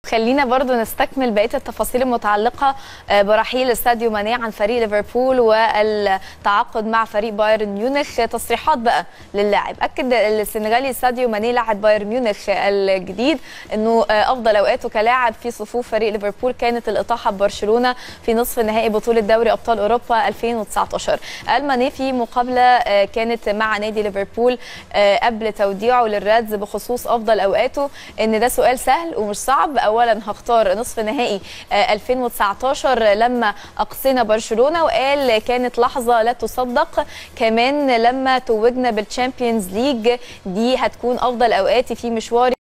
خلينا برضو نستكمل بقيه التفاصيل المتعلقه برحيل ساديو ماني عن فريق ليفربول والتعاقد مع فريق بايرن ميونخ تصريحات بقى للاعب اكد السنغالي ساديو ماني لاعب بايرن ميونخ الجديد انه افضل اوقاته كلاعب في صفوف فريق ليفربول كانت الاطاحه ببرشلونه في نصف نهائي بطوله دوري ابطال اوروبا 2019 قال ماني في مقابله كانت مع نادي ليفربول قبل توديعه للرادز بخصوص افضل اوقاته ان ده سؤال سهل ومش صعب اولا هختار نصف نهائي 2019 لما اقصينا برشلونه وقال كانت لحظه لا تصدق كمان لما توجنا بالتشامبيونز ليج دي هتكون افضل اوقاتي في مشواري